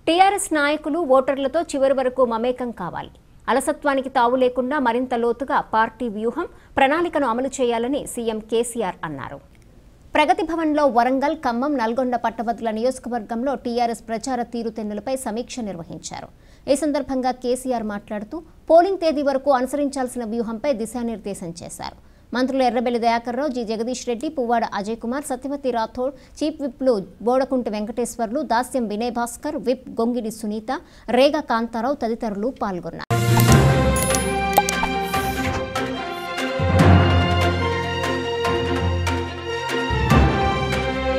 TRS నాయకులు ఓటర్లతో చివరి వరకు మమేకం కావాలి అలసత్వానికి తావు లేకుండా మరింత లోతుగా పార్టీ వ్యూహం ప్రణాళికను అమలు చేయాలని సీఎం కేసీఆర్ అన్నారు ప్రగతి భవన్లో వరంగల్ ఖమ్మం నల్గొండ పట్టభద్రుల నియోజకవర్గంలో టీఆర్ఎస్ ప్రచార తీరుతెన్నులపై సమీక్ష నిర్వహించారు ఈ సందర్భంగా కేసీఆర్ మాట్లాడుతూ పోలింగ్ తేదీ వరకు అనుసరించాల్సిన వ్యూహంపై దిశానిర్దేశం చేశారు మంత్రులు ఎర్రబెల్లి దయాకర్రావు జి జగదీష్ రెడ్డి పువ్వాడ అజయ్ కుమార్ సత్యవతి రాథోడ్ చీఫ్ విప్లు బోడకుంటి వెంకటేశ్వర్లు దాస్యం వినయ్ భాస్కర్ విప్ గొంగిడి సునీత రేగా కాంతారావు తదితరులు పాల్గొన్నారు